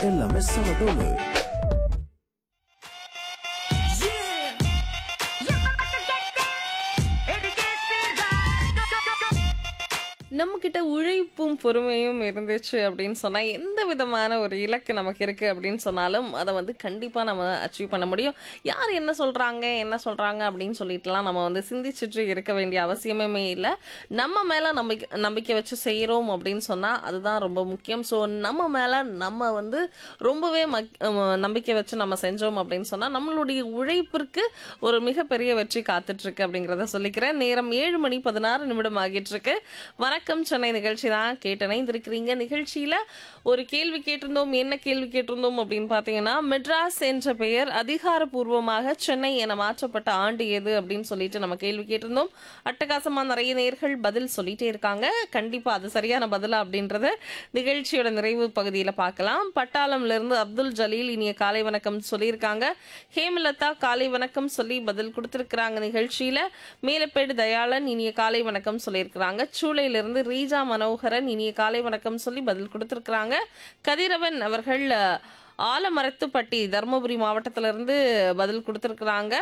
எல்லாமே சமதோலு நம்ம கிட்ட உழைப்பும் பொறுமையும் இருந்துச்சு அப்படின்னு சொன்னா எந்த விதமான ஒரு இலக்கு நமக்கு இருக்கு அப்படின்னு சொன்னாலும் அதை வந்து கண்டிப்பா நம்ம அச்சீவ் பண்ண முடியும் யார் என்ன சொல்றாங்க என்ன சொல்றாங்க அப்படின்னு சொல்லிட்டுலாம் நம்ம வந்து சிந்திச்சுட்டு இருக்க வேண்டிய அவசியமே இல்லை நம்ம மேல நம்பிக்கை நம்பிக்கை வச்சு செய்யறோம் அப்படின்னு சொன்னா அதுதான் ரொம்ப முக்கியம் ஸோ நம்ம மேல நம்ம வந்து ரொம்பவே மக்- அஹ் நம்பிக்கை வச்சு நம்ம செஞ்சோம் அப்படின்னு சொன்னா நம்மளுடைய உழைப்பிற்கு ஒரு மிகப்பெரிய வெற்றி காத்துட்டு இருக்கு அப்படிங்கிறத சொல்லிக்கிறேன் நேரம் ஏழு மணி பதினாறு நிமிடம் ஆகிட்டு இருக்கு வணக்கம் சென்னை நிகழ்ச்சி தான் கேட்டணைந்திருக்கிறீங்க நிகழ்ச்சியில ஒரு கேள்வி கேட்டிருந்தோம் என்ன கேள்வி கேட்டிருந்தோம் அப்படின்னு பார்த்தீங்கன்னா மெட்ராஸ் என்ற பெயர் அதிகாரப்பூர்வமாக சென்னை என மாற்றப்பட்ட ஆண்டு எது அப்படின்னு சொல்லிட்டு நம்ம கேள்வி கேட்டிருந்தோம் அட்டகாசமா நிறைய நேர்கள் பதில் சொல்லிட்டே இருக்காங்க கண்டிப்பா அது சரியான பதிலா அப்படின்றத நிகழ்ச்சியோட நிறைவு பகுதியில் பார்க்கலாம் பட்டாளம்ல இருந்து அப்துல் ஜலீல் இனிய காலை வணக்கம் சொல்லியிருக்காங்க ஹேமலதா காலை வணக்கம் சொல்லி பதில் கொடுத்திருக்கிறாங்க நிகழ்ச்சியில மேலப்பேடு தயாளன் இனிய காலை வணக்கம் சொல்லியிருக்கிறாங்க சூளையிலிருந்து ரீஜா மனோகரன் இனிய காலை வணக்கம் சொல்லி பதில் கொடுத்திருக்கிறாங்க கதிரவன் அவர்கள் அஹ், ஆலமரத்துப்பட்டி தருமபுரி மாவட்டத்திலிருந்து பதில் கொடுத்திருக்கிறாங்க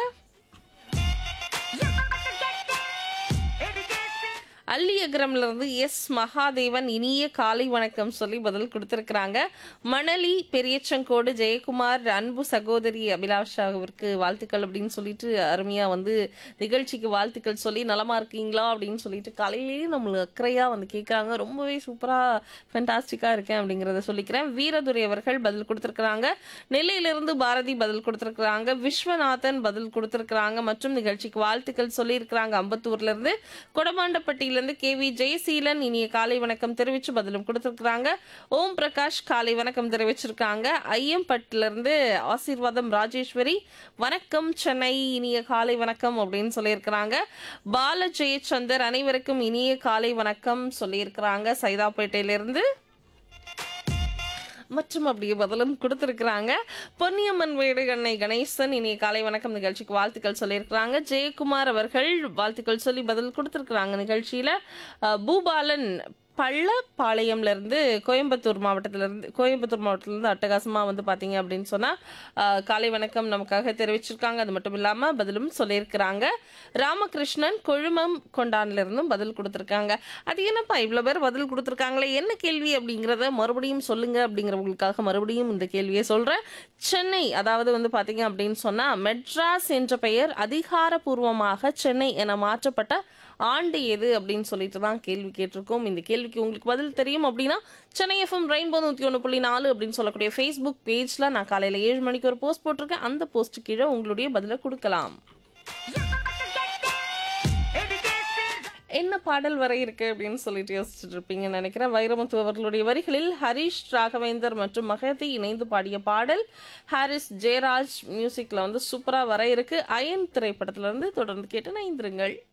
அள்ளியகரம்ல இருந்து எஸ் மகாதேவன் இனிய காலை வணக்கம் சொல்லி பதில் கொடுத்திருக்கிறாங்க மணலி பெரியச்சங்கோடு ஜெயக்குமார் அன்பு சகோதரி அபிலாஷாவிற்கு வாழ்த்துக்கள் அப்படின்னு சொல்லிட்டு அருமையா வந்து நிகழ்ச்சிக்கு வாழ்த்துக்கள் சொல்லி நலமா இருக்கீங்களா அப்படின்னு சொல்லிட்டு காலையிலேயே நம்மள அக்கறையா வந்து கேட்குறாங்க ரொம்பவே சூப்பரா ஃபென்டாஸ்டிக்கா இருக்கேன் அப்படிங்கிறத சொல்லிக்கிறேன் வீரதுரை அவர்கள் பதில் கொடுத்திருக்கிறாங்க நெல்லையிலிருந்து பாரதி பதில் கொடுத்திருக்கிறாங்க விஸ்வநாதன் பதில் கொடுத்திருக்கிறாங்க மற்றும் நிகழ்ச்சிக்கு வாழ்த்துக்கள் சொல்லியிருக்கிறாங்க அம்பத்தூர்ல இருந்து கொடமாண்டப்பட்டியிலிருந்து கே வி ஜெயசீலன் இனிய காலை வணக்கம் தெரிவிச்சு பதிலும் கொடுத்திருக்கிறாங்க ஓம் பிரகாஷ் காலை வணக்கம் தெரிவிச்சிருக்காங்க ஐயம்பட்டில இருந்து ஆசீர்வாதம் ராஜேஸ்வரி வணக்கம் சென்னை இனிய காலை வணக்கம் அப்படின்னு சொல்லியிருக்கிறாங்க பால ஜெயச்சந்தர் அனைவருக்கும் இனிய காலை வணக்கம் சொல்லியிருக்கிறாங்க சைதாப்பேட்டையிலிருந்து மற்றும் அப்படியே பதிலும் கொடுத்திருக்கிறாங்க பொன்னியம்மன் வீடு அன்னை கணேசன் இனிய காலை வணக்கம் நிகழ்ச்சிக்கு வாழ்த்துக்கள் சொல்லியிருக்கிறாங்க ஜெயக்குமார் அவர்கள் வாழ்த்துக்கள் சொல்லி பதில் கொடுத்திருக்கிறாங்க நிகழ்ச்சியில அஹ், பூபாலன் பள்ளப்பாளையம்ல இருந்து கோயம்புத்தூர் மாவட்டத்துல இருந்து கோயம்புத்தூர் மாவட்டத்துல இருந்து அட்டகாசமா வந்து பாத்தீங்க அப்படின்னு சொன்னா அஹ், காலை வணக்கம் நமக்காக தெரிவிச்சிருக்காங்க அது மட்டும் இல்லாம பதிலும் சொல்லியிருக்கிறாங்க ராமகிருஷ்ணன் கொழுமம் கொண்டான்ல இருந்தும் பதில் கொடுத்திருக்காங்க அது என்னப்பா இவ்வளவு பேர் பதில் கொடுத்திருக்காங்களே என்ன கேள்வி அப்படிங்கறத மறுபடியும் சொல்லுங்க அப்படிங்கிறவங்களுக்காக மறுபடியும் இந்த கேள்வியை சொல்றேன் சென்னை அதாவது வந்து பாத்தீங்க அப்படின்னு சொன்னா மெட்ராஸ் என்ற பெயர் அதிகாரப்பூர்வமாக சென்னை என மாற்றப்பட்ட ஆண்டு எது அப்படின்னு சொல்லிட்டு தான் கேள்வி கேட்டிருக்கோம் இந்த கேள்விக்கு உங்களுக்கு பதில் தெரியும் அப்படின்னா சென்னை எஃப்எம் ரெயின்போ நூற்றி ஒன்று புள்ளி நாலு அப்படின்னு சொல்லக்கூடிய ஃபேஸ்புக் பேஜில் நான் காலையில் ஏழு மணிக்கு ஒரு போஸ்ட் போட்டிருக்கேன் அந்த போஸ்ட் கீழே உங்களுடைய பதிலை கொடுக்கலாம் என்ன பாடல் வரை இருக்கு அப்படின்னு சொல்லிட்டு யோசிச்சுட்டு இருப்பீங்கன்னு நினைக்கிறேன் வைரமுத்து அவர்களுடைய வரிகளில் ஹரிஷ் ராகவேந்தர் மற்றும் மகதி இணைந்து பாடிய பாடல் ஹாரிஸ் ஜெயராஜ் மியூசிக்ல வந்து சூப்பரா வர இருக்கு அயன் திரைப்படத்துல இருந்து தொடர்ந்து கேட்டு நைந்திருங்கள்